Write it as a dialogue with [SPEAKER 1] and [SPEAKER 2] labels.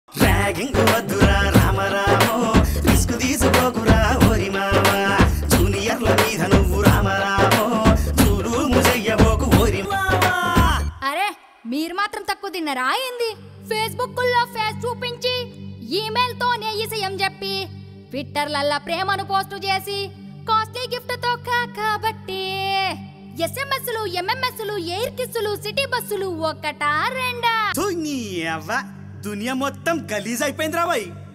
[SPEAKER 1] ragging వద్దురా రామరామో risk తీసుకోకురా ఓరి మావా జూనియర్ల మీద నువ్వు రామరామో చూడు ముజయ్యబోకు ఓరి మావా
[SPEAKER 2] అరే మీరు మాత్రం తక్కువ తిన్నారా ఏంది ఫేస్బుక్ లో ఫేస్ చూపించి ఈమెయిల్ తోనే ఇసయం చెప్పి ట్విట్టర్లల్లా ప్రేమను పోస్ట్ చేసి కాస్ట్లీ గిఫ్ట్ తో కాబట్టి ఎస్ఎంఎస్లు ఎంఎంఎస్లు ఎయిర్ కిస్సులు సిటీ బస్సులు ఒకటా రెండా
[SPEAKER 1] నీ అవ్వ దునియా మొత్తం గలీజ్ అయిపోయిందిరా బాయ్